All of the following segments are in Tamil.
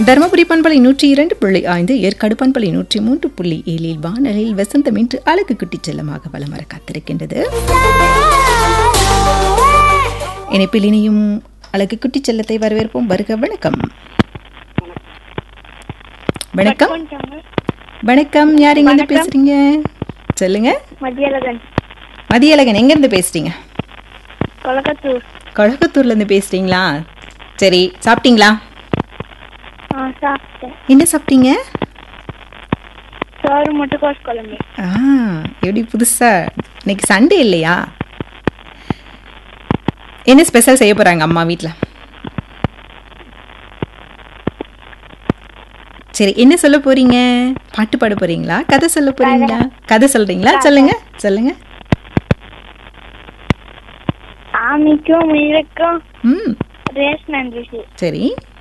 தருமபுரி பண்பலை நூற்றி இரண்டு புள்ளி ஐந்து ஏற்காடு பண்பலை நூற்றி மூன்று புள்ளி ஏழில் வானலில் வசந்தம் இன்று அழகு குட்டி செல்லமாக வலம் வர காத்திருக்கின்றது இணைப்பில் இனியும் அழகு குட்டி செல்லத்தை வரவேற்போம் வருக வணக்கம் வணக்கம் வணக்கம் யார் எங்க இருந்து பேசுறீங்க சொல்லுங்க மதியழகன் மதியழகன் எங்க இருந்து பேசுறீங்க கொலக்கத்தூர் கொழக்கத்தூர்ல இருந்து பேசுறீங்களா சரி சாப்பிட்டீங்களா ஆ சாப்பிட்டேன் என்ன சாப்பிட்டீங்க சோறு முட்டைக்கோஸ் குழம்பு ஆ எப்படி புதுசா இன்னைக்கு சண்டே இல்லையா என்ன ஸ்பெஷல் செய்ய போறாங்க அம்மா வீட்ல சரி என்ன சொல்ல போறீங்க பாட்டு பாட போறீங்களா கதை சொல்ல போறீங்களா கதை சொல்றீங்களா சொல்லுங்க சொல்லுங்க ஆமிக்கும் முயலுக்கும் ம் ரேஸ் நடந்துச்சு சரி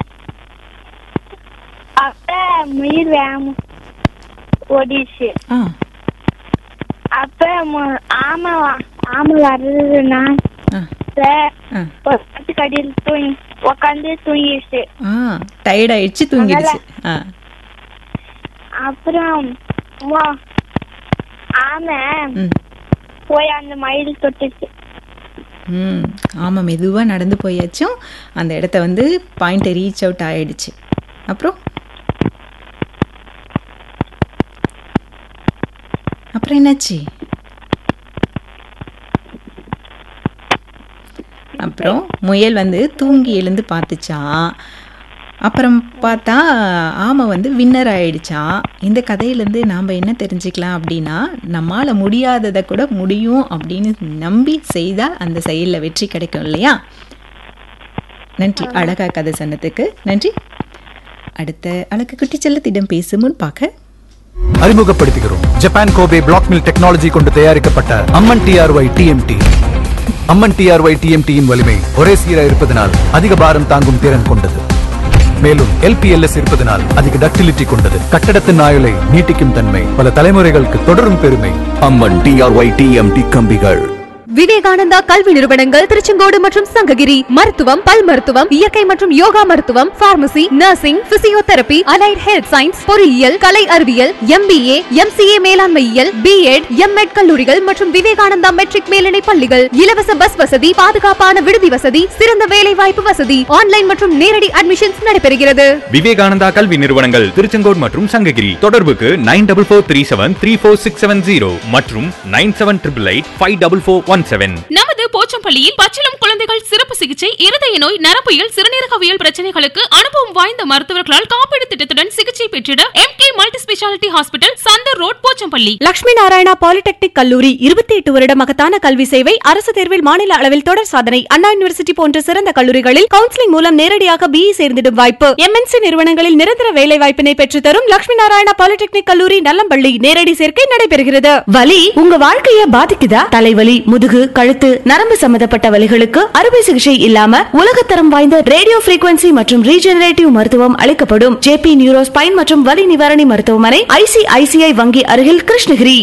அப்ப முயல் வேகம் ஓடிச்சு ஆ அப்ப மு- ஆமை வ- ஆமை வர்றதுனா ஆ ஆ ஒரு பத்து கடியில் தூங்கி உக்காந்து தூங்கிடுச்சு ஆ டயர்ட் ஆயிடுச்சு தூங்கிடுச்சு ஆ அப்புறம் மொ- ஆமை ம் போய் அந்த மயில் தொட்டுச்சு ம் ஆமாம் மெதுவாக நடந்து போயாச்சும் அந்த இடத்த வந்து பாயிண்ட்டை ரீச் அவுட் ஆயிடுச்சு அப்புறம் அப்புறம் என்னாச்சு அப்புறம் முயல் வந்து தூங்கி எழுந்து பார்த்துச்சான் அப்புறம் பார்த்தா ஆமை வந்து வின்னர் ஆயிடுச்சான் இந்த கதையிலேருந்து நாம் என்ன தெரிஞ்சுக்கலாம் அப்படின்னா நம்மால் முடியாததை கூட முடியும் அப்படின்னு நம்பி செய்தால் அந்த செயலில் வெற்றி கிடைக்கும் இல்லையா நன்றி அழகா கதை சொன்னதுக்கு நன்றி அடுத்த அழகு குட்டி செல்லத்திடம் பேசும் முன் பார்க்க அறிமுகப்படுத்துகிறோம் Japan Kobe black mill technology கொண்டு தயாரிக்கப்பட்ட Amman TRY TMT Amman TRY டிஎம்டியின் வலிமை ஒரே சீரா இருப்பதனால் அதிக பாரம் தாங்கும் திறன் கொண்டது மேலும் எல்பிஎல்எஸ் இருப்பதனால் அதிக டக்டிலிட்டி கொண்டது கட்டடத்தின் ஆயுளை நீட்டிக்கும் தன்மை பல தலைமுறைகளுக்கு தொடரும் பெருமை அம்மன் டிஆர்ஒய் டிஎம்டி கம்பிகள் விவேகானந்தா கல்வி நிறுவனங்கள் திருச்செங்கோடு மற்றும் சங்ககிரி மருத்துவம் பல் மருத்துவம் இயற்கை மற்றும் யோகா மருத்துவம் pharmacy nursing physiotherapy allied health science பொறியியல் கலை அறிவியல் எம்பிஏ எம்சிஏ மேலாண்மையியல் பிஎட் எம்எட் கல்லூரிகள் மற்றும் விவேகானந்தா மெட்ரிக் மேல்நிலை பள்ளிகள் இலவச பஸ் வசதி பாதுகாப்பான விடுதி வசதி சிறந்த வேலை வாய்ப்பு வசதி ஆன்லைன் மற்றும் நேரடி அட்மிஷன்ஸ் நடைபெறுகிறது விவேகானந்தா கல்வி நிறுவனங்கள் திருச்செங்கோடு மற்றும் சங்ககிரி தொடர்புக்கு nine double four three seven three four six seven zero மற்றும் nine seven triple eight five double four one seven நமது போச்சம்பள்ளியில் பச்சிளம் குழந்தைகள் சிறப்பு சிகிச்சை இருதய நோய் நரம்பியல் சிறுநீரகவியல் பிரச்சனைகளுக்கு அனுபவம் வாய்ந்த மருத்துவர்களால் காப்பீடு திட்டத்துடன் சிகிச்சை பெற்றிட M K multi speciality hospital Chandar road Pochampalli Lakshmi Narayana polytechnic கல்லூரி இருபத்தி எட்டு வருட மகத்தான கல்வி சேவை அரசு தேர்வில் மாநில அளவில் தொடர் சாதனை அண்ணா யூனிவர்சிட்டி போன்ற சிறந்த கல்லூரிகளில் கவுன்சிலிங் மூலம் நேரடியாக பிஇ சேர்ந்திடும் வாய்ப்பு எம்என்சி நிறுவனங்களில் நிரந்தர வேலை வாய்ப்பினை பெற்றுத் தரும் லட்சுமி நாராயணா பாலிடெக்னிக் கல்லூரி நல்லம்பள்ளி நேரடி சேர்க்கை நடைபெறுகிறது வலி உங்க வாழ்க்கைய பாதிக்குதா தலைவலி முதுகு கழுத்து நரம்பு சம்பந்தப்பட்ட வலிகளுக்கு அறுவை சிகிச்சை இல்லாம உலகத்தரம் வாய்ந்த ரேடியோ frequency மற்றும் ரீஜெனரேட்டிவ் மருத்துவம் அளிக்கப்படும் ஜேபி நியூரோ ஸ்பைன் மற்றும் வலி நிவாரணி மருத்துவமனை ஐசிஐசிஐ வங்கி அருகில் கிருஷ்ணகிரி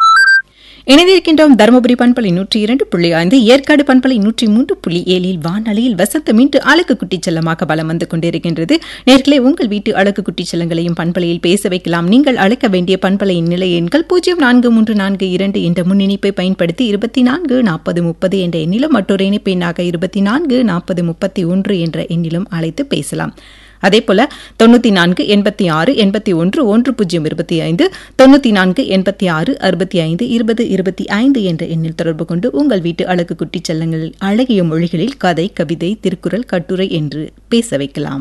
இணைந்திருக்கின்றோம் தருமபுரி பண்பலை நூற்றி இரண்டு புள்ளி ஐந்து ஏற்காடு பண்பலை நூற்றி மூன்று புள்ளி ஏழில் வானொலியில் வசந்த மீண்டு அழகு குட்டி செல்லமாக பலம் வந்து கொண்டிருக்கின்றது நேர்களே உங்கள் வீட்டு அழகு குட்டி செல்லங்களையும் பண்பலையில் பேச வைக்கலாம் நீங்கள் அழைக்க வேண்டிய பண்பலையின் நிலை எண்கள் பூஜ்ஜியம் நான்கு மூன்று நான்கு இரண்டு என்ற முன்னிணைப்பை பயன்படுத்தி இருபத்தி நான்கு நாற்பது முப்பது என்ற எண்ணிலும் மற்றொரு இணைப்பு எண்ணாக இருபத்தி நான்கு நாற்பது முப்பத்தி ஒன்று என்ற எண்ணிலும் அழைத்து பேசலாம் அதேபோல தொண்ணூத்தி நான்கு எண்பத்தி ஆறு எண்பத்தி ஒன்று ஒன்று பூஜ்ஜியம் இருபத்தி ஐந்து தொண்ணூத்தி நான்கு எண்பத்தி ஆறு அறுபத்தி ஐந்து இருபது இருபத்தி ஐந்து என்ற எண்ணில் தொடர்பு கொண்டு உங்கள் வீட்டு அழகு குட்டி செல்லங்கள் அழகிய மொழிகளில் கதை கவிதை திருக்குறள் கட்டுரை என்று பேச வைக்கலாம்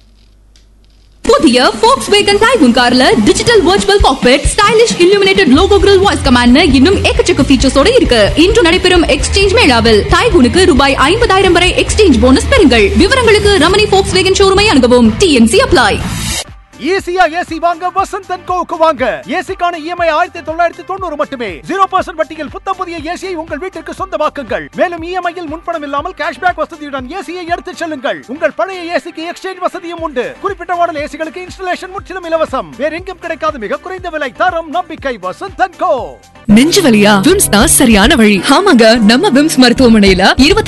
புதிய ஃபோக்ஸ் வேகன் டைகுன் கார்ல digital virtual cockpit stylish illuminated logo grill voice command இன்னும் எக்கச்சக்க ஃபீச்சர்ஸோட இருக்கு இன்று நடைபெறும் எக்ஸ்சேஞ்ச் மேளாவில் டைகுனுக்கு ரூபாய் ஐம்பதாயிரம் வரை எக்ஸ்சேஞ்ச் போனஸ் பெறுங்கள் விவரங்களுக்கு ரமணி ஃபோக்ஸ் வேகன் ஷோரூமை அணுகவும் டிஎன்சி அப்ளை ஈஸியா ஏசி வாங்க வசந்த் அண்ட் கோவுக்கு வாங்க ஏசிக்கான இஎம்ஐ ஆயிரத்தி தொள்ளாயிரத்தி தொண்ணூறு மட்டுமே ஜீரோ பர்சன்ட் வட்டியில் புத்தம் புதிய ஏசியை உங்கள் வீட்டிற்கு சொந்தமாக்குங்கள் மேலும் இஎம்ஐயில் முன்பணம் இல்லாமல் கேஷ்பேக் வசதியுடன் ஏசியை எடுத்துச் செல்லுங்கள் உங்கள் பழைய ஏசிக்கு எக்ஸ்சேஞ்ச் வசதியும் உண்டு குறிப்பிட்ட மாடல் ஏசிகளுக்கு இன்ஸ்டலேஷன் முற்றிலும் இலவசம் வேற எங்கும் கிடைக்காத மிக குறைந்த விலை தரம் நம்பிக்கை வசந்த் அண்ட் கோ நெஞ்சு வலியா விம்ஸ் தான் சரியான வழி ஆமாங்க நம்ம விம்ஸ் மருத்துவமனையில இருபத்தி